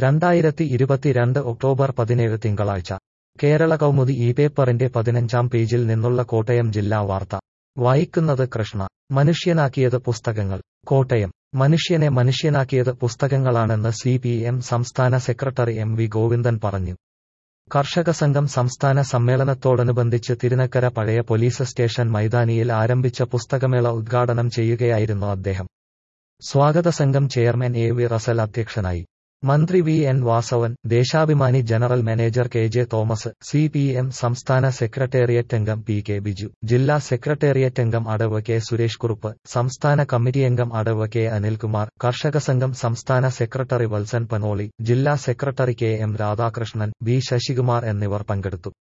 രണ്ടായിരത്തി ഇരുപത്തിരണ്ട് ഒക്ടോബർ പതിനേഴ് തിങ്കളാഴ്ച കേരള കൗമുദി ഈ പേപ്പറിന്റെ പതിനഞ്ചാം പേജിൽ നിന്നുള്ള കോട്ടയം ജില്ലാ വാർത്ത വായിക്കുന്നത് കൃഷ്ണ മനുഷ്യനാക്കിയത് പുസ്തകങ്ങൾ കോട്ടയം മനുഷ്യനെ മനുഷ്യനാക്കിയത് പുസ്തകങ്ങളാണെന്ന് സി പി എം സംസ്ഥാന സെക്രട്ടറി എം വി ഗോവിന്ദൻ പറഞ്ഞു കർഷക സംഘം സംസ്ഥാന സമ്മേളനത്തോടനുബന്ധിച്ച് തിരുനക്കര പഴയ പോലീസ് സ്റ്റേഷൻ മൈതാനിയിൽ ആരംഭിച്ച പുസ്തകമേള ഉദ്ഘാടനം ചെയ്യുകയായിരുന്നു അദ്ദേഹം സ്വാഗത സംഘം ചെയർമാൻ എ വി റസൽ അധ്യക്ഷനായി മന്ത്രി V N Vasavan Deshabhimani general manager K J Thomas C P M സംസ്ഥാന സെക്രട്ടേറിയറ്റ് അംഗം പി കെ ബിജു ജില്ലാ സെക്രട്ടേറിയറ്റ് അംഗം അടവ് കെ സുരേഷ് കുറുപ്പ് സംസ്ഥാന കമ്മിറ്റി അംഗം അടവ് കെ അനിൽകുമാർ കർഷക സംഘം സംസ്ഥാന സെക്രട്ടറി വത്സൻ പനോളി ജില്ലാ secretary K M Radhakrishnan V Sasikumar എന്നിവർ പങ്കെടുത്തു